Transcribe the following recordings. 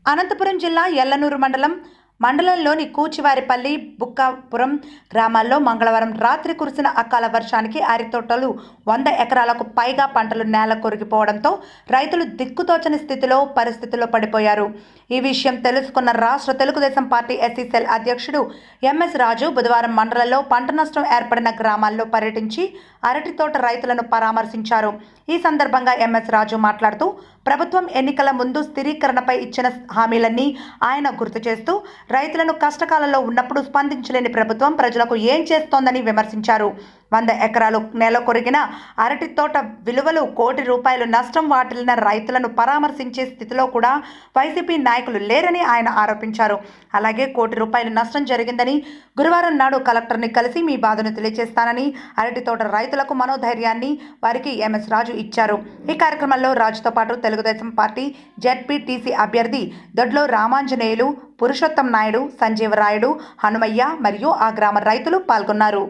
అనంతపురం జిల్లా ఎల్లనూరు మండలం మండలంలోని కూచివారిపల్లి బుక్కాపురం గ్రామాల్లో మంగళవారం రాత్రి కురిసిన అకాల వర్షానికి అరితోటలు వంద ఎకరాలకు పైగా పంటలు నేల కొరిగిపోవడంతో రైతులు దిక్కుతోచని స్థితిలో పరిస్థితుల్లో పడిపోయారు ఈ విషయం తెలుసుకున్న రాష్ట్ర తెలుగుదేశం పార్టీ ఎస్సీ సెల్ అధ్యక్షుడు ఎంఎస్ రాజు బుధవారం మండలంలో పంట నష్టం ఏర్పడిన గ్రామాల్లో పర్యటించి అరటి తోట రైతులను పరామర్శించారు ఈ సందర్భంగా ఎంఎస్ రాజు మాట్లాడుతూ ప్రభుత్వం ఎన్నికల ముందు స్థిరీకరణపై ఇచ్చిన హామీలన్నీ ఆయన గుర్తు చేస్తూ రైతులను కష్టకాలంలో ఉన్నప్పుడు స్పందించలేని ప్రభుత్వం ప్రజలకు ఏం చేస్తోందని విమర్శించారు వంద ఎకరాలు నేల కొరిగిన అరటి తోట విలువలు కోటి రూపాయలు నష్టం వాటిల్లిన రైతులను పరామర్శించే స్థితిలో కూడా వైసీపీ నాయకులు లేరని ఆయన ఆరోపించారు అలాగే కోటి రూపాయలు నష్టం జరిగిందని గురువారం నాడు కలెక్టర్ని కలిసి మీ బాధను తెలియజేస్తానని అరటి తోట రైతులకు మనోధైర్యాన్ని వారికి ఎంఎస్ రాజు ఇచ్చారు ఈ కార్యక్రమంలో రాజుతో పాటు తెలుగుదేశం పార్టీ జెడ్పీటీసీ అభ్యర్థి దొడ్లో రామాంజనేయులు పురుషోత్తం నాయుడు సంజీవరాయుడు హనుమయ్య మరియు ఆ గ్రామ రైతులు పాల్గొన్నారు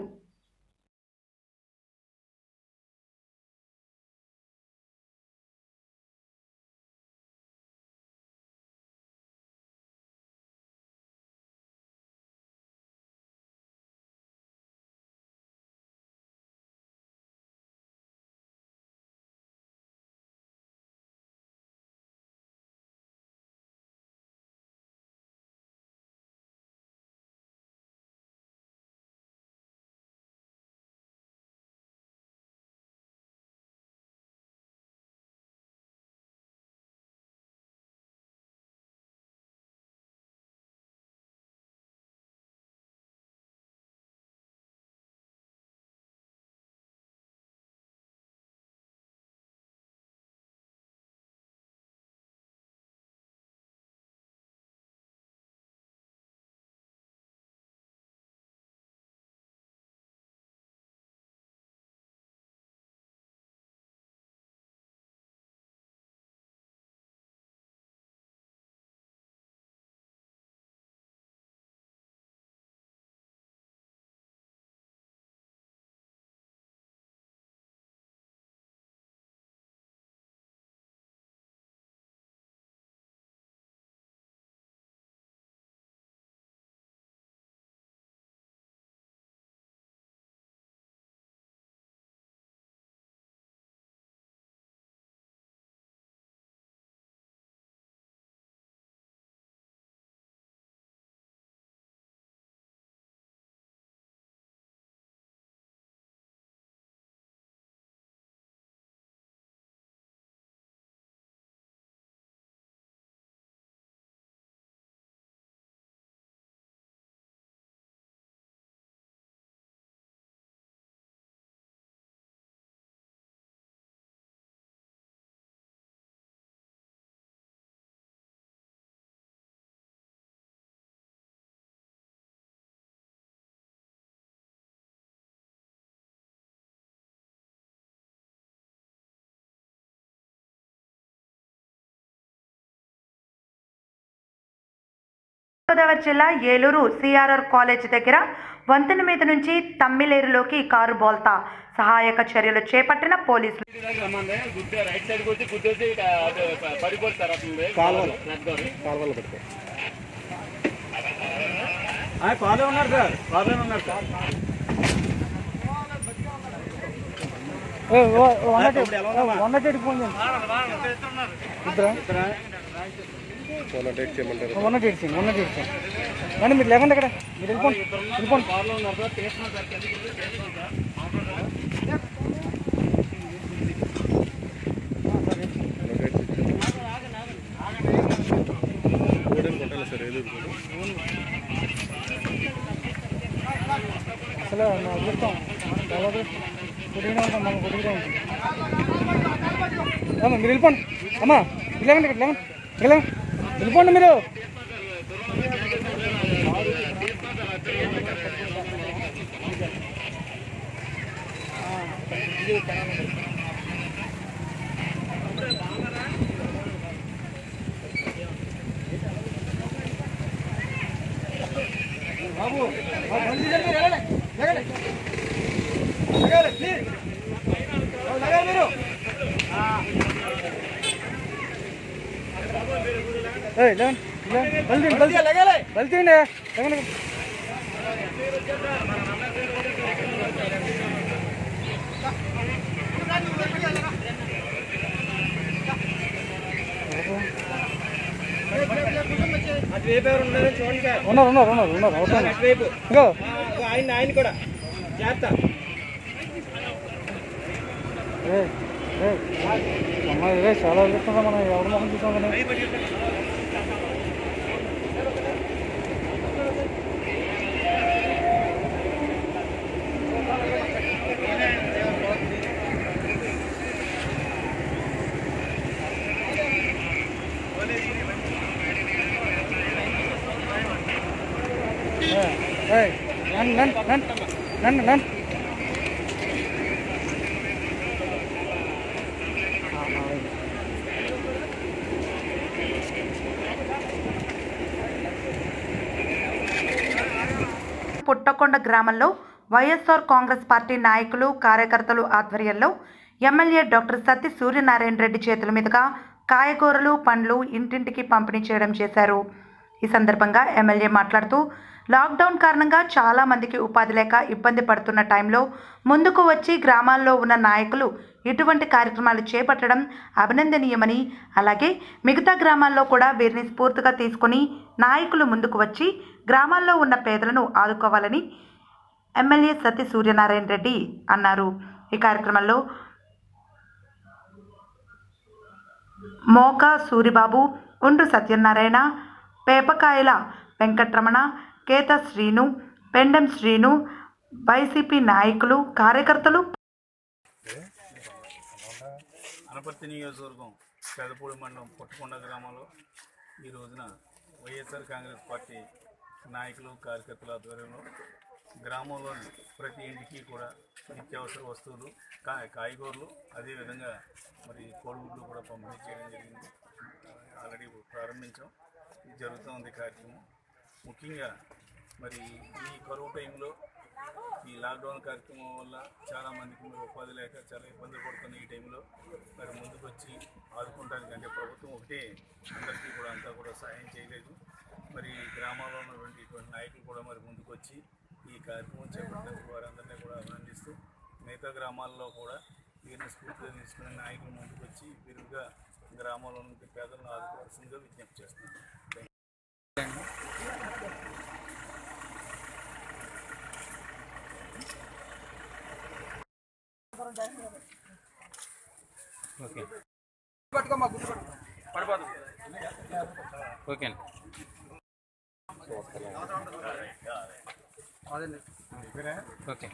గోదావరి జిల్లా ఏలూరు సిఆర్ఆర్ కాలేజ్ దగ్గర వంతెన మీద నుంచి తమ్మిలేరులోకి కారు బోల్తా సహాయక చర్యలు చేపట్టిన పోలీసులు రమ్మంది గుద్దే రైట్ సైడ్ కొట్టి గుద్దేసి ఇక అది ప- పడిపోతుంది సార్ అసలు కాలువలు. నెట్దోని. కాలువలు పెట్టుకో కాలే ఉన్నారు సార్ కాలే ఉన్నారు సార్ వన్ ఫోన్ చాలా టేక్ చేయమంటారు వన్ ఎయిట్ వన్ ఎయిట్ రండి మీరు లేకండి అక్కడ మీరు వెళ్ళిపోండి వెళ్ళిపోండి కార్లో ఉన్నారు సార్ తీస్తున్నాం సార్ కిందకి దిగి తీస్తున్నాం సార్ ఓడని కొట్టాలి సార్ ఏదో ఒకటి. అసలు నా అదృష్టం చాలా అదృష్టం కొద్దిగానే ఉంటాం మనం కొద్దిగా ఉంటాం అమ్మా మీరు వెళ్ళిపోండి అమ్మా మీరు లేకండి ఇక్కడ లేకండి ఇక్కడ లేకండి. వెళ్ళిపోండి మీరు బాబు ఆ బండి తీయండి, మీరు వెళ్ళండి. లేకండి. లగాలి, ప్లీజ్. ఓ, లగాలి మీరు ఉన్నారు ఉన్నారు ఉన్నారు ఉన్నారు అవసరం ఇంకో ఆయన ఆయన కూడా చేస్తా ఏ ఏ అమ్మ ఇదే చాలా చెప్తున్నా మనం ఎవరి మొహం చూసాం కానీ ఏయ్ నన్ను నన్ను నన్ను నన్ను నన్ను పుట్టకొండ గ్రామంలో వైఎస్ఆర్ కాంగ్రెస్ పార్టీ నాయకులు కార్యకర్తలు ఆధ్వర్యంలో ఎమ్మెల్యే డాక్టర్ సత్తి సూర్యనారాయణ రెడ్డి చేతుల మీదుగా కాయగూరలు పండ్లు ఇంటింటికి పంపిణీ చేయడం చేశారు ఈ సందర్భంగా ఎమ్మెల్యే మాట్లాడుతూ లాక్డౌన్ కారణంగా చాలా మందికి ఉపాధి లేక ఇబ్బంది పడుతున్న టైంలో ముందుకు వచ్చి గ్రామాల్లో ఉన్న నాయకులు ఇటువంటి కార్యక్రమాలు చేపట్టడం అభినందనీయమని అలాగే మిగతా గ్రామాల్లో కూడా వీరిని స్ఫూర్తిగా తీసుకొని నాయకులు ముందుకు వచ్చి గ్రామాల్లో ఉన్న పేదలను ఆదుకోవాలని ఎమ్మెల్యే సత్య సూర్యనారాయణ రెడ్డి అన్నారు ఈ కార్యక్రమంలో మోక సూరిబాబు ఉండ్రు సత్యనారాయణ పేపకాయల వెంకట్రమణ కేత శ్రీను పెండెం శ్రీను వైసీపీ నాయకులు కార్యకర్తలు అనపర్తి నియోజకవర్గం పెదపూడి మండలం పుట్టకొండ గ్రామంలో ఈ రోజున వైఎస్ఆర్ కాంగ్రెస్ పార్టీ నాయకులు కార్యకర్తల ఆధ్వర్యంలో గ్రామంలోని ప్రతి ఇంటికి కూడా నిత్యావసర వస్తువులు కా కాయగూరలు అదేవిధంగా మరి కోడిగుడ్లు కూడా పంపిణీ చేయడం జరిగింది ఆల్రెడీ ప్రారంభించాం ఇది జరుగుతూ ఉంది కార్యక్రమం ముఖ్యంగా మరి ఈ కరువు టైంలో ఈ లాక్డౌన్ కార్యక్రమం వల్ల చాలా మందికి మరి ఉపాధి లేక చాలా ఇబ్బంది పడుతున్న ఈ టైంలో మరి ముందుకు వచ్చి ఆదుకుంటానికి అంటే ప్రభుత్వం ఒకటే అందరికీ కూడా అంతా కూడా సహాయం చేయలేదు మరి గ్రామాల్లో ఉన్నటువంటి ఇటువంటి నాయకులు కూడా మరి ముందుకు వచ్చి ఈ కార్యక్రమం చేపట్టినందుకు వారందరినీ కూడా అభినందిస్తూ మిగతా గ్రామాల్లో కూడా వీరిని స్ఫూర్తిగా తీసుకునే నాయకులు ముందుకు వచ్చి విరివిగా గ్రామంలో ఉన్న పేదలను ఆదుకోవాల్సిందిగా విజ్ఞప్తి చేస్తున్నాను ఓకే ఓకే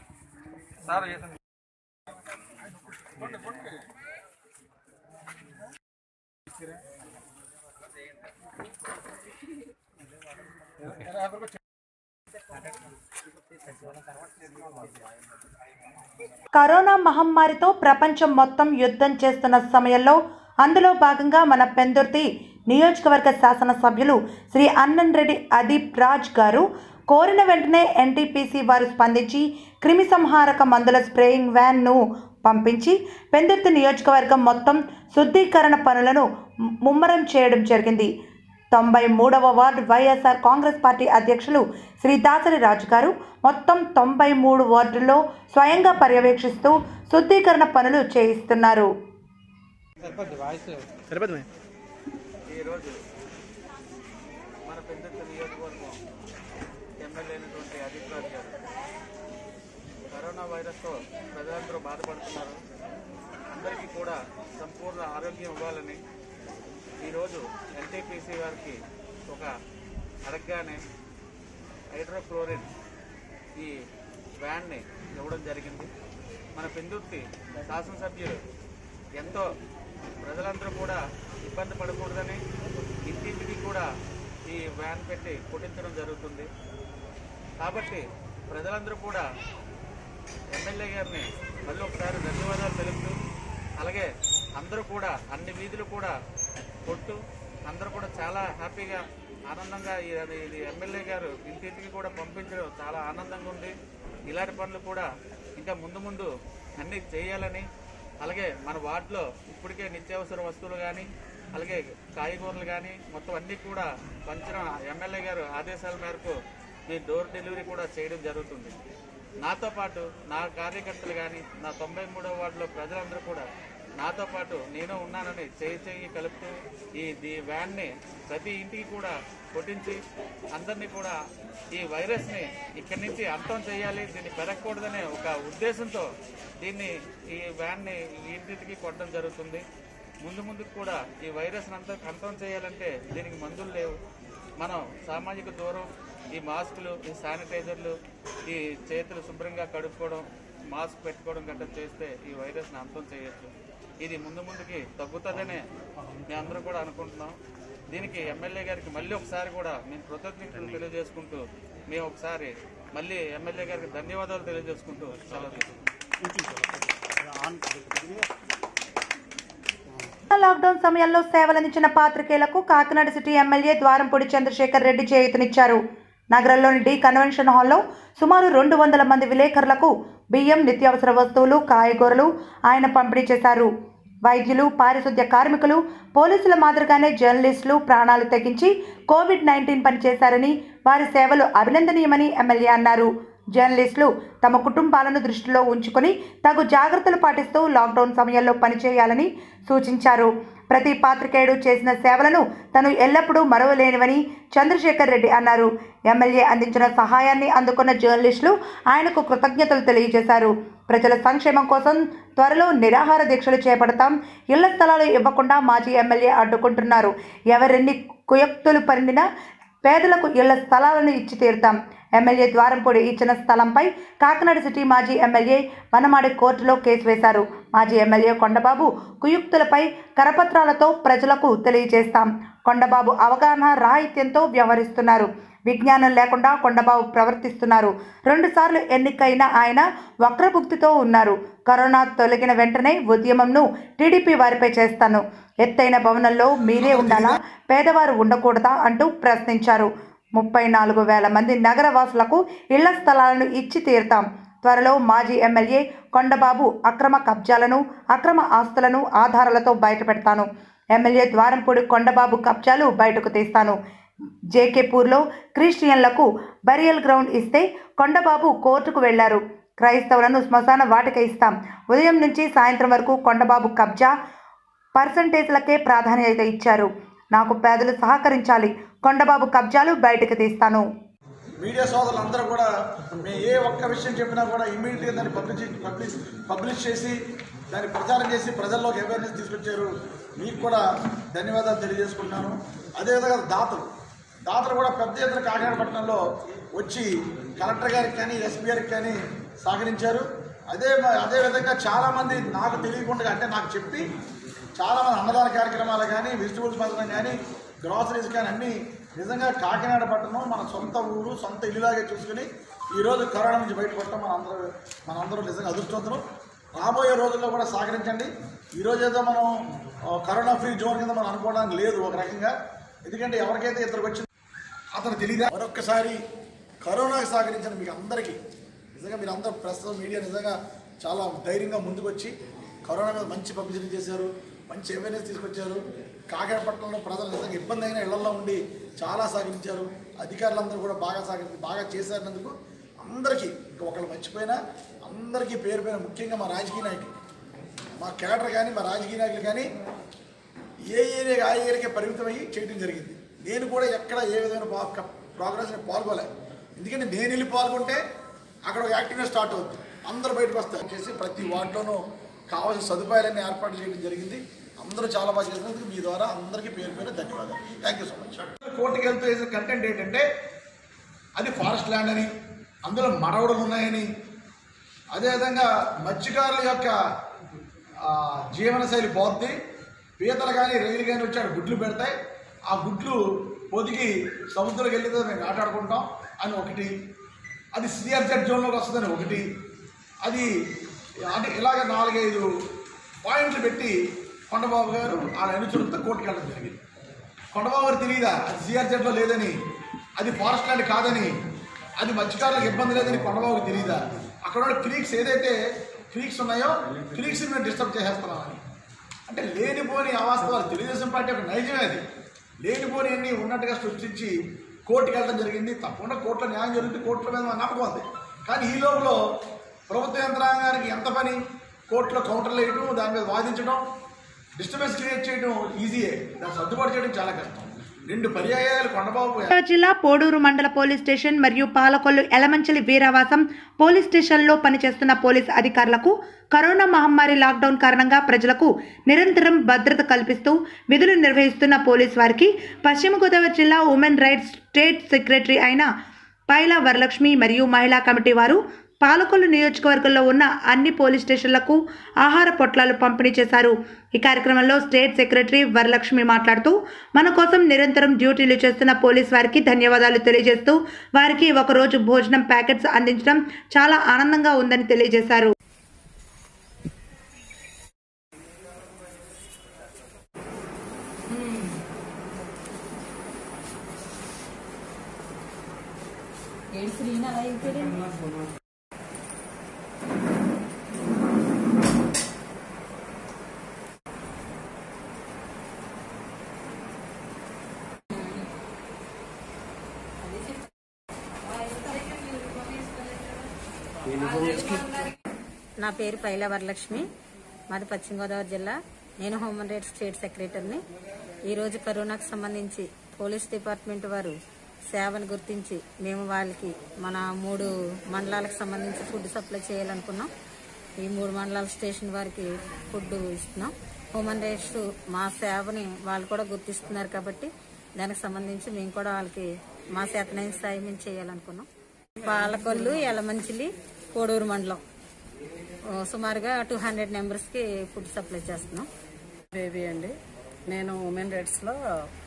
కరోనా మహమ్మారితో ప్రపంచం మొత్తం యుద్ధం చేస్తున్న సమయంలో అందులో భాగంగా మన పెందుర్తి నియోజకవర్గ శాసనసభ్యులు శ్రీ అన్నన్ రెడ్డి అదీప్ రాజ్ గారు కోరిన వెంటనే ఎన్టీపీసీ వారు స్పందించి క్రిమి సంహారక మందుల స్ప్రేయింగ్ వ్యాన్ను పంపించి పెందుర్తి నియోజకవర్గం మొత్తం శుద్ధీకరణ పనులను ముమ్మరం చేయడం జరిగింది తొంభై మూడవ వార్డు వైఎస్ఆర్ కాంగ్రెస్ పార్టీ అధ్యక్షులు శ్రీ దాసరి రాజు గారు మొత్తం తొంభై మూడు వార్డుల్లో స్వయంగా పర్యవేక్షిస్తూ శుద్ధీకరణ పనులు చేయిస్తున్నారు సరిపోతుంది ఈరోజు మన పెద్దత్త నియోజకవర్గం ఎమ్మెల్యే అయినటువంటి అధికారి గారు కరోనా వైరస్తో ప్రజలందరూ బాధపడుతున్నారు అందరికీ కూడా సంపూర్ణ ఆరోగ్యం ఇవ్వాలని ఈరోజు ఎన్టీపీసీ వారికి ఒక అడగగానే హైడ్రోక్లోరిన్ ఈ వ్యాన్ని ఇవ్వడం జరిగింది మన పెందుర్తి శాసనసభ్యులు ఎంతో ప్రజలందరూ కూడా ఇబ్బంది పడకూడదని ఇంటింటికి కూడా ఈ వ్యాన్ పెట్టి కొట్టించడం జరుగుతుంది కాబట్టి ప్రజలందరూ కూడా ఎమ్మెల్యే గారిని మళ్ళీ ఒకసారి ధన్యవాదాలు తెలుపుతూ అలాగే అందరూ కూడా అన్ని వీధులు కూడా కొట్టు అందరూ కూడా చాలా హ్యాపీగా ఆనందంగా ఈ- అది- ఇది ఎమ్మెల్యే గారు ఇంటింటికి కూడా పంపించడం చాలా ఆనందంగా ఉంది ఇలాంటి పనులు కూడా ఇంకా ముందు ముందు అన్ని చేయాలని అలాగే మన వార్డులో ఇప్పటికే నిత్యావసర వస్తువులు కానీ అలాగే కాయగూరలు కానీ మొత్తం అన్నీ కూడా పంచడం ఎమ్మెల్యే గారు ఆదేశాల మేరకు మీ డోర్ డెలివరీ కూడా చేయడం జరుగుతుంది నాతో పాటు నా కార్యకర్తలు కానీ నా తొంభై మూడవ వార్డులో ప్రజలందరూ కూడా నాతో పాటు నేను ఉన్నానని చేయి చేయి కలుపుతూ ఈ ఈ వ్యాన్ని ప్రతి ఇంటికి కూడా కొట్టించి అందరినీ కూడా ఈ వైరస్ని ఇక్కడి నుంచి అంతం చేయాలి దీన్ని పెరగకూడదనే ఒక ఉద్దేశంతో దీన్ని ఈ వ్యాన్ని ఇంటింటికి కొట్టడం జరుగుతుంది ముందు ముందుకు కూడా ఈ వైరస్ అంతా అంతం చేయాలంటే దీనికి మందులు లేవు మనం సామాజిక దూరం ఈ మాస్కులు ఈ శానిటైజర్లు ఈ చేతులు శుభ్రంగా కడుక్కోవడం మాస్క్ పెట్టుకోవడం గట్రా చేస్తే ఈ వైరస్ని అంతం చేయొచ్చు ఇది ముందు ముందుకి తగ్గుతుందనే మేము అందరూ కూడా అనుకుంటున్నాం దీనికి ఎమ్మెల్యే గారికి మళ్ళీ ఒకసారి కూడా మేము కృతజ్ఞతలు తెలియజేసుకుంటూ మేము ఒకసారి మళ్ళీ ఎమ్మెల్యే గారికి ధన్యవాదాలు తెలియజేసుకుంటూ సెలవు తీసుకుంటాం లాక్డౌన్ సమయంలో సేవలందించిన పాత్రికేయులకు కాకినాడ సిటీ ఎమ్మెల్యే ద్వారంపూడి చంద్రశేఖర్ రెడ్డి చేయూతనిచ్చారు నగరంలోని డి కన్వెన్షన్ హాల్లో సుమారు రెండు వందల మంది విలేకరులకు బియ్యం నిత్యావసర వస్తువులు కాయగూరలు ఆయన పంపిణీ చేశారు వైద్యులు పారిశుద్ధ్య కార్మికులు పోలీసుల మాదిరిగానే జర్నలిస్టులు ప్రాణాలు తెగించి కోవిడ్ నైన్టీన్ పనిచేశారని వారి సేవలు అభినందనీయమని ఎమ్మెల్యే అన్నారు జర్నలిస్టులు తమ కుటుంబాలను దృష్టిలో ఉంచుకొని తగు జాగ్రత్తలు పాటిస్తూ లాక్డౌన్ సమయంలో పనిచేయాలని సూచించారు ప్రతి పాత్రికేయుడు చేసిన సేవలను తను ఎల్లప్పుడూ మరవలేనివని చంద్రశేఖర్ రెడ్డి అన్నారు ఎమ్మెల్యే అందించిన సహాయాన్ని అందుకున్న జర్నలిస్టులు ఆయనకు కృతజ్ఞతలు తెలియజేశారు ప్రజల సంక్షేమం కోసం త్వరలో నిరాహార దీక్షలు చేపడతాం ఇళ్ల స్థలాలు ఇవ్వకుండా మాజీ ఎమ్మెల్యే అడ్డుకుంటున్నారు ఎవరెన్ని కుయక్తులు పనినా పేదలకు ఇళ్ల స్థలాలను ఇచ్చి తీరుతాం ఎమ్మెల్యే ద్వారంపూడి ఇచ్చిన స్థలంపై కాకినాడ సిటీ మాజీ ఎమ్మెల్యే వనమాడి కోర్టులో కేసు వేశారు మాజీ ఎమ్మెల్యే కొండబాబు కుయుక్తులపై కరపత్రాలతో ప్రజలకు తెలియజేస్తాం కొండబాబు అవగాహన రాహిత్యంతో వ్యవహరిస్తున్నారు విజ్ఞానం లేకుండా కొండబాబు ప్రవర్తిస్తున్నారు రెండుసార్లు ఎన్నికైన ఆయన వక్రభుక్తితో ఉన్నారు కరోనా తొలగిన వెంటనే ఉద్యమంను టీడీపీ వారిపై చేస్తాను ఎత్తైన భవనంలో మీరే ఉండాలా పేదవారు ఉండకూడదా అంటూ ప్రశ్నించారు ముప్పై నాలుగు వేల మంది నగరవాసులకు ఇళ్ల స్థలాలను ఇచ్చి తీరుతాం త్వరలో మాజీ ఎమ్మెల్యే కొండబాబు అక్రమ కబ్జాలను అక్రమ ఆస్తులను ఆధారాలతో బయటపెడతాను ఎమ్మెల్యే ద్వారంపూడి కొండబాబు కబ్జాలు బయటకు తీస్తాను జేకేపూర్లో క్రిస్టియన్లకు బరియల్ గ్రౌండ్ ఇస్తే కొండబాబు కోర్టుకు వెళ్లారు క్రైస్తవులను శ్మశాన వాటిక ఇస్తాం ఉదయం నుంచి సాయంత్రం వరకు కొండబాబు కబ్జా పర్సంటేజ్లకే ప్రాధాన్యత ఇచ్చారు నాకు పేదలు సహకరించాలి కొండబాబు కబ్జాలు బయటకు తీస్తాను మీడియా సోదరులందరూ కూడా మేము ఏ ఒక్క విషయం చెప్పినా కూడా ఇమీడియట్గా దాన్ని పబ్లిష్ పబ్లిష్ పబ్లిష్ చేసి దాన్ని ప్రచారం చేసి ప్రజల్లోకి అవేర్నెస్ తీసుకొచ్చారు మీకు కూడా ధన్యవాదాలు తెలియజేసుకుంటున్నాను అదేవిధంగా దాతలు దాతలు కూడా పెద్ద ఎత్తున కాకినాడ పట్టణంలో వచ్చి కలెక్టర్ గారికి కానీ ఎస్పీ గారికి కానీ సహకరించారు అదే మ- అదే విధంగా చాలామంది నాకు తెలియకుండా అంటే నాకు చెప్పి చాలామంది అన్నదాన కార్యక్రమాలు కానీ వెజిటబుల్స్ పంచడం కానీ గ్రాసరీస్ కానీ అన్నీ నిజంగా కాకినాడ పట్టణం మన సొంత ఊరు సొంత ఇల్లులాగే చూసుకుని ఈరోజు కరోనా నుంచి బయటపడటం మన అందరూ మనందరూ నిజంగా అదృష్టవంతులు రాబోయే రోజుల్లో కూడా సహకరించండి ఈరోజు ఏదో మనం ఆ, కరోనా ఫ్రీ జోన్ కింద మనం అనుకోవడానికి లేదు ఒక రకంగా ఎందుకంటే ఎవరికైతే ఇద్దరికి వచ్చింది అతను తెలియదా మరొక్కసారి కరోనాకి సహకరించిన మీకు అందరికీ నిజంగా మీరు అందరూ ప్రస్తుతం మీడియా నిజంగా చాలా ధైర్యంగా ముందుకు వచ్చి కరోనా మీద మంచి పబ్లిసిటీ చేశారు మంచి అవేర్నెస్ తీసుకొచ్చారు కాకినాడ పట్టణంలో ప్రజలు నిజంగా ఇబ్బంది అయిన ఇళ్లలో ఉండి చాలా సహకరించారు అధికారులందరూ కూడా బాగా సహకరించి బాగా చేశారన్నందుకు అందరికీ ఇంకా ఒకళ్ళు మర్చిపోయినా అందరికీ పేరు పేరు ముఖ్యంగా మా రాజకీయ నాయకులు మా కేడర్ కానీ మా రాజకీయ నాయకులు కానీ ఏ ఏరియా ఆ ఏరియాకే పరిమితమయ్యి చేయడం జరిగింది నేను కూడా ఎక్కడ ఏ విధమైన పా- ప్రోగ్రెస్ నేను పాల్గొలే ఎందుకంటే నేను వెళ్ళి పాల్గొంటే అక్కడ ఒక యాక్టివ్నెస్ స్టార్ట్ అవుతుంది అందరూ బయటకు వస్తారు చేసి ప్రతి వార్డులోనూ కావాల్సిన సదుపాయాలన్నీ ఏర్పాటు చేయడం జరిగింది అందరూ చాలా బాగా చేసినందుకు మీ ద్వారా అందరికీ పేరు పేరు ధన్యవాదాలు థ్యాంక్ యూ సో మచ్ కోర్టుకి వెళ్తూ వేసిన కంటెంట్ ఏంటంటే అది ఫారెస్ట్ ల్యాండ్ అని అందులో మరవడలు ఉన్నాయని అదేవిధంగా మత్స్యకారుల యొక్క ఆ, జీవనశైలి పోద్ది పీతలు కానీ రైలు కానీ వచ్చి ఆడ గుడ్లు పెడతాయి ఆ గుడ్లు పొదిగి సముద్రంలోకి వెళ్ళితే మేము ఆటాడుకుంటాం అని ఒకటి అది సిఆర్జెడ్ జోన్లోకి వస్తుందని ఒకటి అది అంటే ఇలాగ నాలుగైదు పాయింట్లు పెట్టి కొండబాబు గారు ఆ అనుచరులతో కోర్టుకు వెళ్ళడం జరిగింది కొండబాబు గారు తెలియదా అది సిఆర్జెడ్లో లేదని అది ఫారెస్ట్ ల్యాండ్ కాదని అది మత్స్యకారులకు ఇబ్బంది లేదని కొండబాబుకి తెలియదా అక్కడ ఉన్న క్రీక్స్ ఏదైతే క్రీక్స్ ఉన్నాయో క్రీక్స్ మేము డిస్టర్బ్ చేసేస్తున్నామని అంటే లేనిపోని అవాస్తవాలు తెలుగుదేశం పార్టీ ఒక నైజమే అది లేనిపోని అన్ని ఉన్నట్టుగా సృష్టించి కోర్టుకి వెళ్ళడం జరిగింది తప్పకుండా కోర్టులో న్యాయం జరుగుతుంది కోర్టుల మీద మన నమ్మకం ఉంది కానీ ఈ లోపల ప్రభుత్వ యంత్రాంగానికి ఎంత పని కోర్టులో కౌంటర్లు వేయడం దాని మీద వాదించడం డిస్టర్బెన్స్ క్రియేట్ చేయడం ఈజీయే దాన్ని సర్దుబాటు చేయడం చాలా కష్టం రెండు పర్యాయాలు కొండబాబు గోదావరి జిల్లా పోడూరు మండల పోలీస్ స్టేషన్ మరియు పాలకొల్లు ఎలమంచలి వీరావాసం పోలీస్ స్టేషన్లో పనిచేస్తున్న పోలీస్ అధికారులకు కరోనా మహమ్మారి లాక్డౌన్ కారణంగా ప్రజలకు నిరంతరం భద్రత కల్పిస్తూ విధులు నిర్వహిస్తున్న పోలీస్ వారికి పశ్చిమ గోదావరి జిల్లా ఉమెన్ రైట్స్ స్టేట్ సెక్రటరీ అయిన పైలా వరలక్ష్మి మరియు మహిళా కమిటీ వారు పాలకొల్లు నియోజకవర్గంలో ఉన్న అన్ని పోలీస్ స్టేషన్లకు ఆహార పొట్లాలు పంపిణీ చేశారు ఈ కార్యక్రమంలో స్టేట్ సెక్రటరీ వరలక్ష్మి మాట్లాడుతూ మన కోసం నిరంతరం డ్యూటీలు చేస్తున్న పోలీస్ వారికి ధన్యవాదాలు తెలియజేస్తూ వారికి ఒకరోజు భోజనం ప్యాకెట్స్ అందించడం చాలా ఆనందంగా ఉందని తెలియజేశారు నా పేరు పైల వరలక్ష్మి మాది పశ్చిమ గోదావరి జిల్లా నేను హ్యూమన్ రైట్స్ స్టేట్ సెక్రటరీని ఈరోజు కరోనాకు సంబంధించి పోలీస్ డిపార్ట్మెంట్ వారు సేవను గుర్తించి మేము వాళ్ళకి మన మూడు మండలాలకు సంబంధించి ఫుడ్ సప్లై చేయాలనుకున్నాం ఈ మూడు మండలాల స్టేషన్ వారికి ఫుడ్ ఇస్తున్నాం హ్యూమన్ రైట్స్ మా సేవని వాళ్ళు కూడా గుర్తిస్తున్నారు కాబట్టి దానికి సంబంధించి మేము కూడా వాళ్ళకి మా చేతనైన సాయం మేము చేయాలనుకున్నాం పాలకొల్లు ఎలమంచిలి కోడూరు మండలం ఓ, సుమారుగా టూ హండ్రెడ్ మెంబర్స్కి ఫుడ్ సప్లై చేస్తున్నాం బేబీ అండి నేను ఉమెన్ రైట్స్లో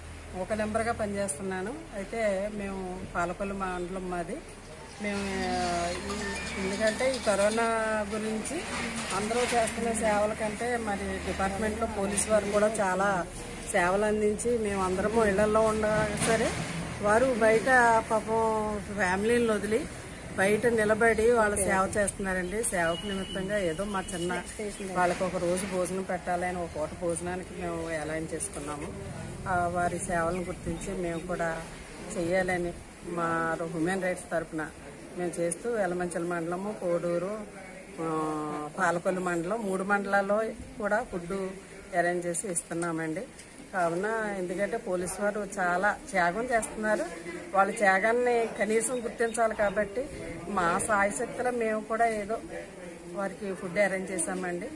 ఒక నెంబర్గా పనిచేస్తున్నాను అయితే మేము పాలకొల్లు మండలం మాది మేము ఆ, ఈ- ఎందుకంటే ఈ కరోనా గురించి అందరూ చేస్తున్న సేవల కంటే మరి డిపార్ట్మెంట్లో పోలీసు వారు కూడా చాలా సేవలు అందించి మేము అందరము ఇళ్లలో ఉండగా సరే వారు బయట పాపం ఫ్యామిలీని వదిలి బయట నిలబడి వాళ్ళు సేవ చేస్తున్నారండి సేవకు నిమిత్తంగా ఏదో మా చిన్న వాళ్ళకి ఒక రోజు భోజనం పెట్టాలని ఒక పూట భోజనానికి మేము అలైన్ చేసుకున్నాము ఆ, వారి సేవలను గుర్తించి మేము కూడా చెయ్యాలని మా హ్యూమన్ రైట్స్ తరఫున మేము చేస్తూ ఎలమంచల మండలము కోడూరు ఆ, పాలకొల్లు మండలం మూడు మండలాల్లో కూడా ఫుడ్ అరేంజ్ చేసి ఇస్తున్నామండి కావున ఎందుకంటే పోలీసు వారు చాలా త్యాగం చేస్తున్నారు వాళ్ళ త్యాగాన్ని కనీసం గుర్తించాలి కాబట్టి మా సాయశక్తిలో మేము కూడా ఏదో వారికి ఫుడ్ అరేంజ్ చేశామండి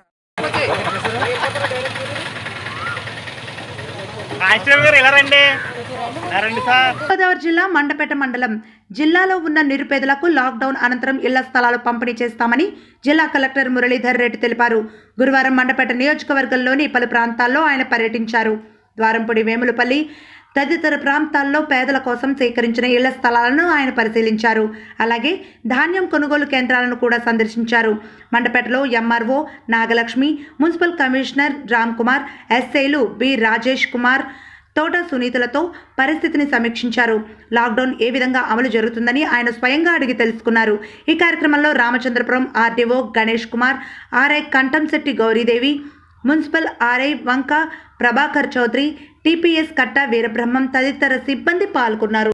గోదావరి జిల్లా మండపేట మండలం జిల్లాలో ఉన్న నిరుపేదలకు లాక్డౌన్ అనంతరం ఇళ్ల స్థలాలు పంపిణీ చేస్తామని జిల్లా కలెక్టర్ మురళీధర్ రెడ్డి తెలిపారు గురువారం మండపేట నియోజకవర్గంలోని పలు ప్రాంతాల్లో ఆయన పర్యటించారు ద్వారంపూడి వేములపల్లి తదితర ప్రాంతాల్లో పేదల కోసం సేకరించిన ఇళ్ల స్థలాలను ఆయన పరిశీలించారు అలాగే ధాన్యం కొనుగోలు కేంద్రాలను కూడా సందర్శించారు మండపేటలో MRO Nagalakshmi municipal commissioner Ram Kumar ఎస్ఐలు బి రాజేష్ కుమార్ తోట సునీతలతో పరిస్థితిని సమీక్షించారు లాక్డౌన్ ఏ విధంగా అమలు జరుగుతుందని ఆయన స్వయంగా అడిగి తెలుసుకున్నారు ఈ కార్యక్రమంలో Ramachandrapuram RDO Ganesh Kumar RI Kanthamsetti Gauridevi municipal RI Vanka Prabhakar Chowdary TPS కట్ట వీరబ్రహ్మం తదితర సిబ్బంది పాల్గొన్నారు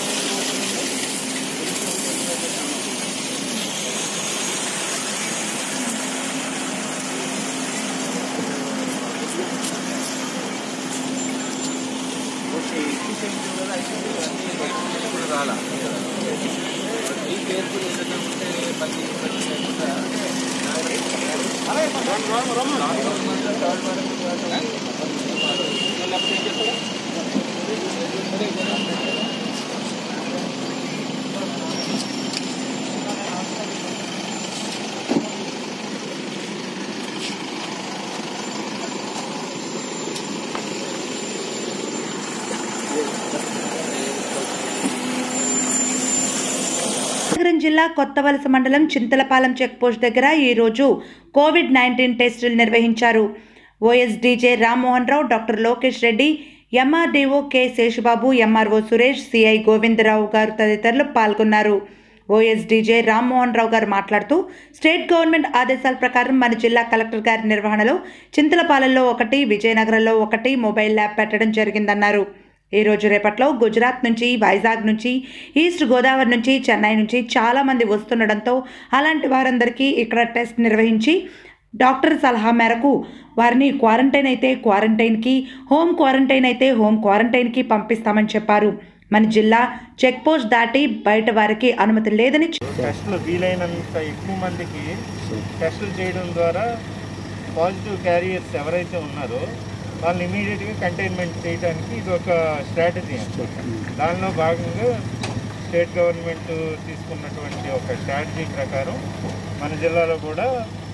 నగరం జిల్లా కొత్తవలస మండలం చింతలపాలెం చెక్పోస్ట్ దగ్గర ఈరోజు కోవిడ్ నైన్టీన్ టెస్టులు నిర్వహించారు OSDJ Rammohan Rao doctor Lokesh Reddy MRDO K Seshubabu MRO Suresh CI Govindarao garu తదితరులు పాల్గొన్నారు ఓఎస్డీజే రామ్మోహన్ రావు గారు మాట్లాడుతూ స్టేట్ గవర్నమెంట్ ఆదేశాల ప్రకారం మన జిల్లా కలెక్టర్ గారి నిర్వహణలో చింతలపాలెంలో ఒకటి విజయనగరంలో ఒకటి మొబైల్ ల్యాబ్ పెట్టడం జరిగిందన్నారు ఈ రోజు రేపట్లో గుజరాత్ నుంచి వైజాగ్ నుంచి ఈస్ట్ గోదావరి నుంచి చెన్నై నుంచి చాలామంది వస్తుండడంతో అలాంటి వారందరికీ ఇక్కడ టెస్ట్ నిర్వహించి డాక్టర్ సలహా మేరకు వారిని క్వారంటైన్ అయితే క్వారంటైన్కి హోమ్ క్వారంటైన్ అయితే హోమ్ క్వారంటైన్కి పంపిస్తామని చెప్పారు మన జిల్లా చెక్ పోస్ట్ దాటి బయట వారికి అనుమతి లేదని టెస్టులు వీలైనంత ఎక్కువ మందికి టెస్టులు చేయడం ద్వారా పాజిటివ్ క్యారియర్స్ ఎవరైతే ఉన్నారో వాళ్ళని ఇమీడియట్గా కంటైన్మెంట్ చేయడానికి ఇది ఒక స్ట్రాటజీ దానిలో భాగంగా స్టేట్ గవర్నమెంట్ తీసుకున్నటువంటి ఒక స్ట్రాటజీ ప్రకారం మన జిల్లాలో కూడా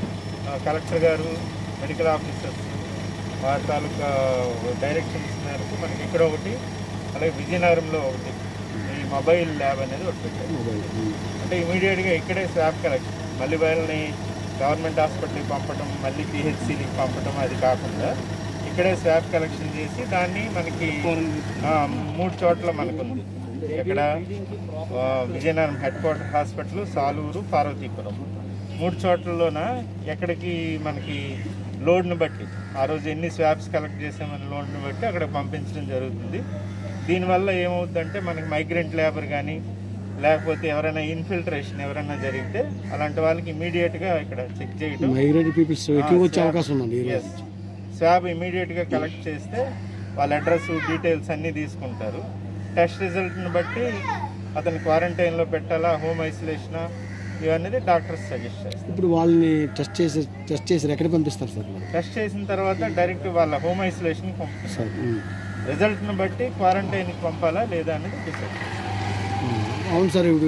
ఆ, కలెక్టర్ గారు మెడికల్ ఆఫీసర్స్ వారి తాలూకా డైరెక్షన్స్ మేరకు మనకి ఇక్కడ ఒకటి అలాగే విజయనగరంలో ఒకటి ఈ మొబైల్ ల్యాబ్ అనేది ఒకటి పెట్టారు అంటే ఇమీడియట్గా ఇక్కడే స్వాబ్ కలెక్షన్ మళ్ళీ వాళ్ళని గవర్నమెంట్ హాస్పిటల్కి పంపడం మళ్ళీ పిహెచ్సికి పంపడం అది కాకుండా ఇక్కడే స్వాబ్ కలెక్షన్ చేసి దాన్ని మనకి ఆ, మూడు చోట్ల మనకుంది ఇక్కడ ఆ, Vizianagaram head quarter hospital Saluru Parvathipuram మూడు చోట్లలోన ఎక్కడికి మనకి లోడ్ని బట్టి ఆ రోజు ఎన్ని స్వాబ్స్ కలెక్ట్ చేసామని లోడ్ని బట్టి అక్కడ పంపించడం జరుగుతుంది దీనివల్ల ఏమవుతుందంటే మనకి మైగ్రెంట్ లేబర్ కానీ లేకపోతే ఎవరైనా ఇన్ఫిల్ట్రేషన్ ఎవరైనా జరిగితే అలాంటి వాళ్ళకి ఇమీడియట్గా ఇక్కడ చెక్ చేయడం మైగ్రేట్ పీపుల్స్ ఎక్కువ వచ్చే అవకాశం ఉందండి ఈ రోజు స్వాబ్ ఇమీడియట్గా కలెక్ట్ చేస్తే వాళ్ళ అడ్రస్ డీటెయిల్స్ అన్నీ తీసుకుంటారు టెస్ట్ రిజల్ట్ని బట్టి అతను క్వారంటైన్లో పెట్టాలా హోమ్ ఐసోలేషనా ఇవన్నీ డాక్టర్స్ సజెస్ట్ చేస్తారు ఇప్పుడు వాళ్ళని టెస్ట్ చేసి టెస్ట్ చేసి ఎక్కడ పంపిస్తారు సార్ మరి టెస్ట్ చేసిన తర్వాత డైరెక్ట్ వాళ్ళ హోమ్ ఐసోలేషన్కి పంపిస్తారు సార్ ఉమ్. రిజల్ట్ని బట్టి క్వారంటైన్కి పంపాలా లేదా అనేది డిసైడ్ ఉమ్. అవును సార్ ఇప్పుడు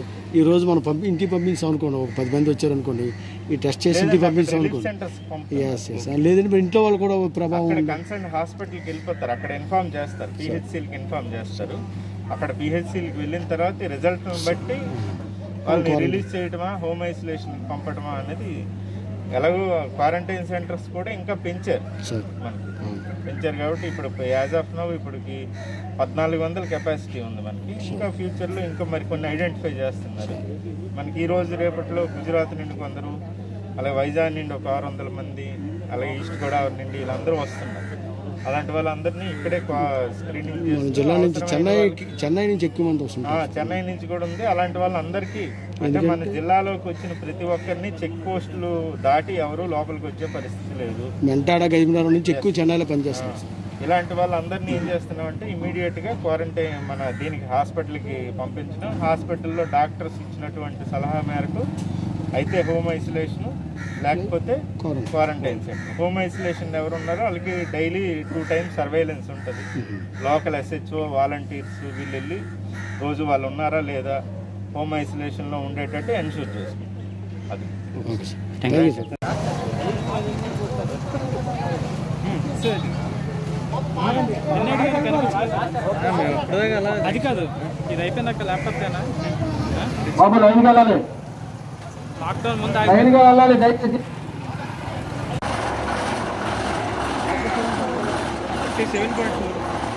ఈ రోజు మనం పంపి ఇంటికి పంపించాం అనుకోండి ఒక పది మంది వచ్చారు అనుకోండి ఈ టెస్ట్ చేసి ఇంటికి పంపించాం రిలీఫ్ అనుకోండి సెంటర్స్ పంపుతారు ఎస్ ఎస్ లేదంటే మరి ఇంట్లో వాళ్ళు కూడా ప్రభావం అక్కడ ఉంది. కన్సర్న్ హాస్పిటల్కి వెళ్ళిపోతారు అక్కడ ఇన్ఫార్మ్ చేస్తారు పిహెచ్సిలకి ఇన్ఫార్మ్ చేస్తారు అక్కడ పిహెచ్సిలకి వెళ్ళిన తర్వాత ఈ రిజల్ట్ని బట్టి వాళ్ళని రిలీజ్ చేయటమా హోమ్ ఐసోలేషన్ పంపడమా అనేది ఎలాగో క్వారంటైన్ సెంటర్స్ కూడా ఇంకా పెంచారు సార్ మనకి పెంచారు కాబట్టి ఇప్పుడు యాజ్ ఆఫ్ నౌ ఇప్పటికి పద్నాలుగు వందల కెపాసిటీ ఉంది మనకి ఇంకా ఫ్యూచర్లో ఇంకా మరికొన్ని ఐడెంటిఫై చేస్తున్నారు మనకి ఈ రోజు రేపట్లో గుజరాత్ నుండి కొందరు అలాగే వైజాగ్ నుండి ఒక ఆరు వందల మంది అలాగే ఈస్ట్ గోదావరి నుండి వీళ్ళందరూ వస్తున్నారు అలాంటి వాళ్ళందరినీ ఇక్కడే స్క్రీనింగ్ మన జిల్లా నుంచి చెన్నై చెన్నై నుంచి ఎక్కువ మంది వస్తుంటారు చెన్నై నుంచి కూడా ఉంది అలాంటి వాళ్ళందరికీ అంటే మన జిల్లాలోకి వచ్చిన ప్రతి ఒక్కరిని చెక్ పోస్టులు దాటి ఎవరు లోపలికి వచ్చే పరిస్థితి లేదు మెంటాడ గజమినారం నుంచి ఎక్కువ చెన్నైలో పనిచేస్తారు సార్ ఇలాంటి వాళ్ళందరినీ ఏం చేస్తున్నాం అంటే ఇమీడియట్గా క్వారంటైన్ మన దీనికి హాస్పిటల్కి పంపించడం హాస్పిటల్లో డాక్టర్స్ ఇచ్చినటువంటి సలహా మేరకు అయితే హోమ్ ఐసోలేషన్ లేకపోతే క్వారంటైన్ సెంటర్ హోమ్ ఐసోలేషన్ ఎవరు ఉన్నారో వాళ్ళకి డైలీ టూ టైమ్స్ సర్వేలెన్స్ ఉంటుంది లోకల్ ఎస్హెచ్ఓ వాలంటీర్స్ వీళ్ళు వెళ్ళి రోజు వాళ్ళు ఉన్నారా లేదా హోమ్ ఐసోలేషన్లో ఉండేటట్టు ఎన్షూర్ చేసుకుంటారు అది okay sir thank you sir అది కాదు ఇది అయిపోయినాక ల్యాప్టాప్ తేనా బాబు లైన్ వెళ్ళాలి లాక్డౌన్ ముందు లైన్ గా వెళ్ళాలి దయచేసి సెవెన్ పాయింట్ ఫోర్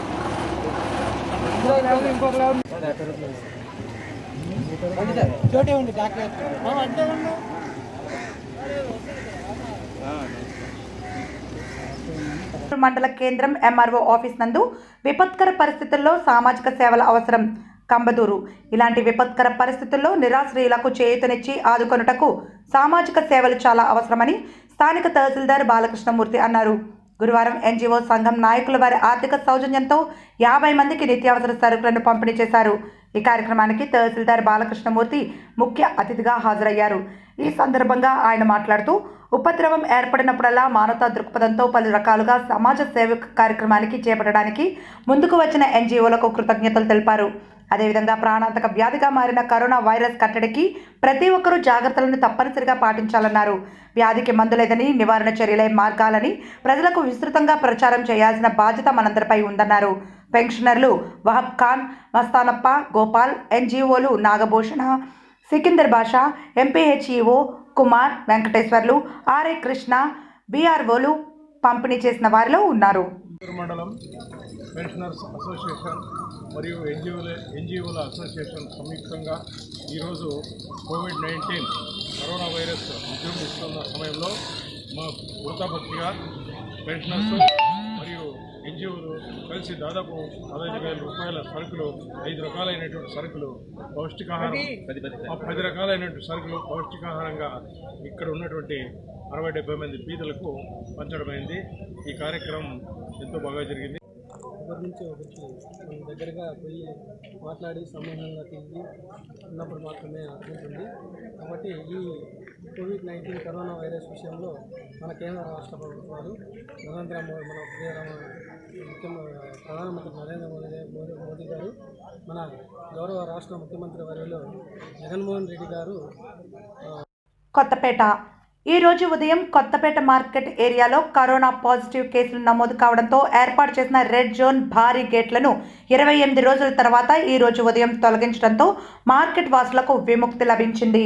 మండల కేంద్రం ఎంఆర్ఓ ఆఫీస్ నందు విపత్కర పరిస్థితుల్లో సామాజిక సేవల అవసరం కంబదూరు ఇలాంటి విపత్కర పరిస్థితుల్లో నిరాశ్రయులకు చేయూతనిచ్చి ఆదుకొనుటకు సామాజిక సేవలు చాలా అవసరమని స్థానిక తహసీల్దార్ బాలకృష్ణమూర్తి అన్నారు గురువారం ఎన్జిఓ సంఘం నాయకుల వారి ఆర్థిక సౌజన్యంతో యాభై మందికి నిత్యావసర సరుకులను పంపిణీ చేశారు ఈ కార్యక్రమానికి తహసీల్దార్ బాలకృష్ణమూర్తి ముఖ్య అతిథిగా హాజరయ్యారు ఈ సందర్భంగా ఆయన మాట్లాడుతూ ఉపద్రవం ఏర్పడినప్పుడల్లా మానవతా దృక్పథంతో పలు రకాలుగా సమాజ సేవ కార్యక్రమానికి చేపట్టడానికి ముందుకు వచ్చిన ఎన్జిఓలకు కృతజ్ఞతలు తెలిపారు అదేవిధంగా ప్రాణాంతక వ్యాధిగా మారిన కరోనా వైరస్ కట్టడికి ప్రతి ఒక్కరూ జాగ్రత్తలను తప్పనిసరిగా పాటించాలన్నారు వ్యాధికి మందులేదని నివారణ చర్యలే మార్గాలని ప్రజలకు విస్తృతంగా ప్రచారం చేయాల్సిన బాధ్యత మనందరిపై ఉందన్నారు పెన్షనర్లు వహబ్ ఖాన్ మస్తానప్ప గోపాల్ ఎన్జిఓలు నాగభూషణ సికిందర్ బాషా ఎంపీహెచ్ఈఓ కుమార్ వెంకటేశ్వర్లు ఆర్ఏ కృష్ణ బీఆర్ఓలు పంపిణీ చేసిన వారిలో ఉన్నారు మండలం పెన్షనర్స్ అసోసియేషన్ మరియు ఎన్జిఓల ఎన్జిఓల అసోసియేషన్ సంయుక్తంగా ఈరోజు కోవిడ్ నైన్టీన్ కరోనా వైరస్ విజృంభిస్తున్న సమయంలో మా వృతాపత్తిగా పెన్షనర్స్ మరియు ఎన్జిఓలు కలిసి దాదాపు పదహైదు వేల రూపాయల సరుకులు ఐదు రకాలైనటువంటి సరుకులు పౌష్టికాహారం ఆ పది రకాలైనటువంటి సరుకులు పౌష్టికాహారంగా ఇక్కడ ఉన్నటువంటి అరవై డెబ్బై మంది బీదలకు పంచడమైంది ఈ కార్యక్రమం ఎంతో బాగా జరిగింది ఒకరి నుంచి ఒకరికి మనం దగ్గరగా పోయి మాట్లాడి సమూహంగా తిరిగి ఉన్నప్పుడు మాత్రమే అర్థమవుతుంది కాబట్టి ఈ కోవిడ్ నైన్టీన్ కరోనా వైరస్ విషయంలో మన కేంద్ర రాష్ట్ర ప్రభుత్వాలు నరేంద్ర మోదీ మన ప్రియతమ ముఖ్యమ ప్రధానమంత్రి నరేంద్ర మోదీ మోదీ మోదీ గారు మన గౌరవ రాష్ట్ర ముఖ్యమంత్రి వర్యులు జగన్మోహన్ రెడ్డి గారు కొత్తపేట ఈ రోజు ఉదయం కొత్తపేట మార్కెట్ ఏరియాలో కరోనా పాజిటివ్ కేసులు నమోదు కావడంతో ఏర్పాటు చేసిన రెడ్ జోన్ భారీ గేట్లను ఇరవై ఎనిమిది రోజుల తర్వాత ఈ రోజు ఉదయం తొలగించడంతో మార్కెట్ వాసులకు విముక్తి లభించింది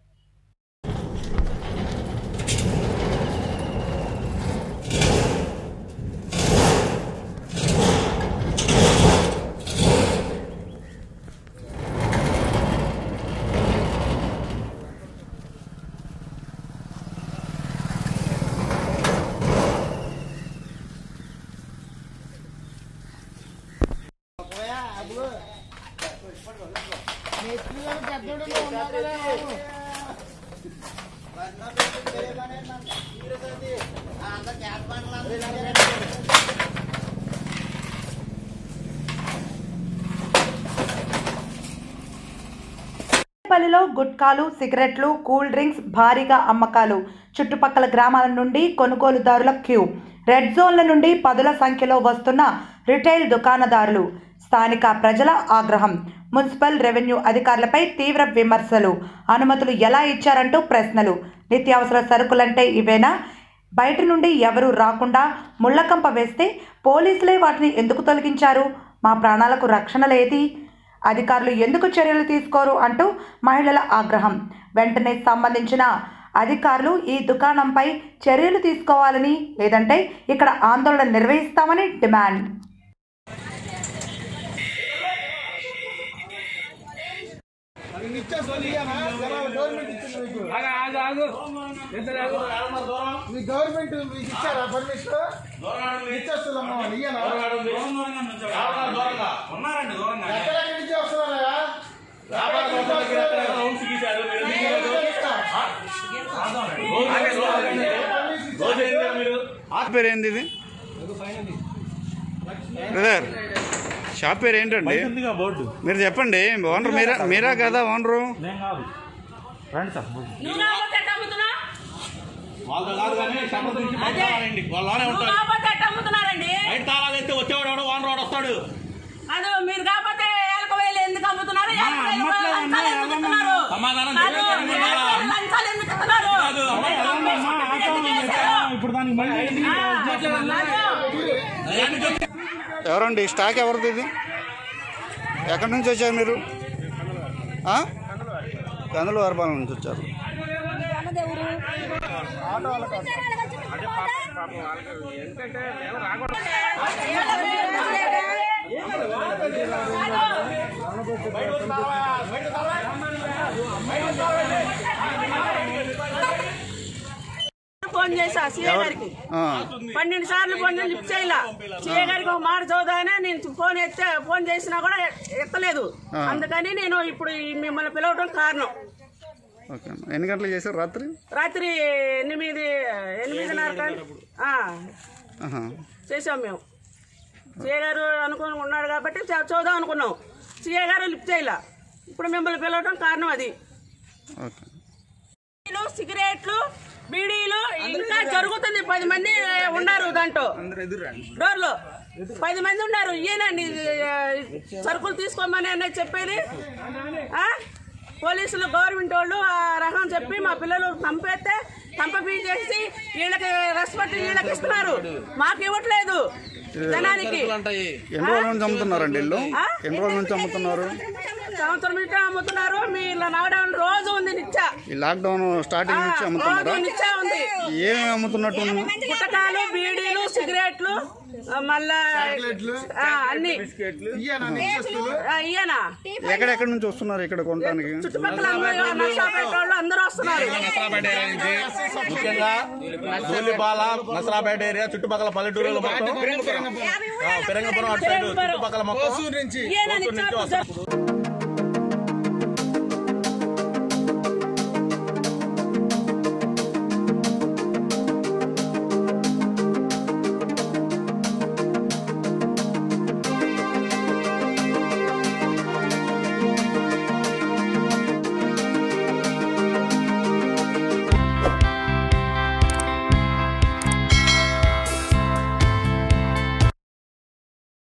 పల్లిలో గుట్కాలు సిగరెట్లు కూల్ డ్రింక్స్ భారీగా అమ్మకాలు చుట్టుపక్కల గ్రామాల నుండి కొనుగోలుదారుల క్యూ రెడ్ జోన్ల నుండి పదుల సంఖ్యలో వస్తున్న రిటైల్ దుకాణదారులు స్థానిక ప్రజల ఆగ్రహం మున్సిపల్ రెవెన్యూ అధికారులపై తీవ్ర విమర్శలు అనుమతులు ఎలా ఇచ్చారంటూ ప్రశ్నలు నిత్యావసర సరుకులంటే ఇవేనా బయట నుండి ఎవరూ రాకుండా ముళ్ళకంప వేస్తే పోలీసులే వాటిని ఎందుకు తొలగించారు మా ప్రాణాలకు రక్షణ లేది అధికారులు ఎందుకు చర్యలు తీసుకోరు అంటూ మహిళల ఆగ్రహం వెంటనే సంబంధించిన అధికారులు ఈ దుకాణంపై చర్యలు తీసుకోవాలని లేదంటే ఇక్కడ ఆందోళన నిర్వహిస్తామని డిమాండ్ మీ గవర్నమెంట్ మీకు ఇచ్చారా పర్మిషన్ ఇచ్చేస్తుందమ్మా ఇయ్యనా ఎక్కడెక్కడి నుంచి వస్తున్నారా షాప్ పేరు ఏంది ఇది బ్రదర్ షాప్ పేరు ఏంటండి బోర్డు మీరు చెప్పండి ఓనర్ మీరా మీరా కదా ఓనరు నేను కాదు రండి సార్ నువ్వు కాబట్టి ఎట్ట అమ్ముతున్నావు? వాళ్ళతో కాదు కానీ షాప్ నుంచి బయట అదే. తాళాలండి. వాళ్ళు లోనే నువ్వు ఉంటారు కాబట్టి ఎట్ట అమ్ముతున్నారండి బయట తాళాలు అయితే వచ్చేవాడు ఎవడో ఓనర్ వాడు వస్తాడు అది మీరు కాకపోతే ఏలక వేలు ఎందుకు అమ్ముతున్నారు మా ఏలక వేలు అమ్మట్లేదు అమ్మా, లంచాలు ఎందుకు ఎవరమ్మా? ఇస్తున్నారు? సమాధానం కాదు, చెప్పండి. ఏలక వేలు లంచాలు ఎందుకు ఇస్తున్నారు? కాదు, అమ్మా, ఎందుకు ఎవరమ్మా? అమ్ముతున్నారు? ఆటో ఎందుకు ఉంది. చేశారు? ఇప్పుడు దానికి మళ్ళీ ఆ, కాదు. ఎవరండి స్టాక్ ఎవరిది ఇది ఎక్కడి నుంచి వచ్చారు మీరు ఆ? కందుల వరపాలెం నుంచి వచ్చారు ఫోన్ చేసా సీఏ గారికి ఆ. పన్నెండు సార్లు ఫోన్ చేసి లిఫ్ట్ చేయలా సీఏ గారికి ఒక మాట చదువుదానే నేను ఫోన్ ఎత్తే ఫోన్ చేసినా కూడా ఎత్తలేదు ఆ. అందుకని నేను ఇప్పుడు ఈ మిమ్మల్ని పిలవడం కారణం ఓకే అమ్మా. ఎన్ని గంటలకు చేశారు రాత్రి రాత్రి ఎనిమిది ఎనిమిదిన్నర కాడ- ఆ, ఆహా. చేసాం మేము సీఏ గారు అనుకుని ఉన్నాడు కాబట్టి చూ- చూద్దాం అనుకున్నాం సీఏ గారు లిఫ్ట్ చేయలా ఇప్పుడు మిమ్మల్ని పిలవడం కారణం అది ఓకే బీడీలు, సిగరెట్లు బీడీలు ఇంకా జరుగుతుంది పది మంది ఉన్నారు దాంట్లో డోర్లో పది మంది ఉన్నారు ఈయనండి ఆ, సరుకులు తీసుకోమని అన్నది చెప్పేది ఆ? పోలీసులు గవర్నమెంట్ వాళ్ళు ఆ రకం చెప్పి మా పిల్లలు పంపేస్తే పంపపించేసి వీళ్ళకి రెస్పెక్ట్ వీళ్ళకి ఇస్తున్నారు మాకు ఇవ్వట్లేదు జనానికి ఎన్ని రోజుల నుంచి అమ్ముతున్నారండి ఇల్లు ఆ? ఎన్ని రోజుల నుంచి అమ్ముతున్నారు సంవత్సరం నుంచి అమ్ముతున్నారు మీ లాక్డౌన్ రోజు ఉంది నిత్య ఈ లాక్డౌన్ స్టార్టింగ్ నుంచి అమ్ముతున్నారా రోజు నిత్య ఉంది ఏమేమి అమ్ముతున్నట్టు పుట్టకాలు బీడీలు సిగరెట్లు ఆ, మళ్ళా ఆ, అన్ని ఆ, ఇయ్యనా ఎక్కడెక్కడ నుంచి వస్తున్నారు ఇక్కడ కొనడానికి చుట్టుపక్కల అందరూ నర్సాపేట వాళ్ళు అందరూ వస్తున్నారు ముఖ్యంగా గోలిబాల నసరాపేట ఏరియా చుట్టుపక్కల పల్లెటూరులో మొత్తం ఆ, పెరంగపురం అటు సైడ్ చుట్టుపక్కల మొత్తం ఇయ్యనా కోసూరు నుంచి నిత్య వస్తారు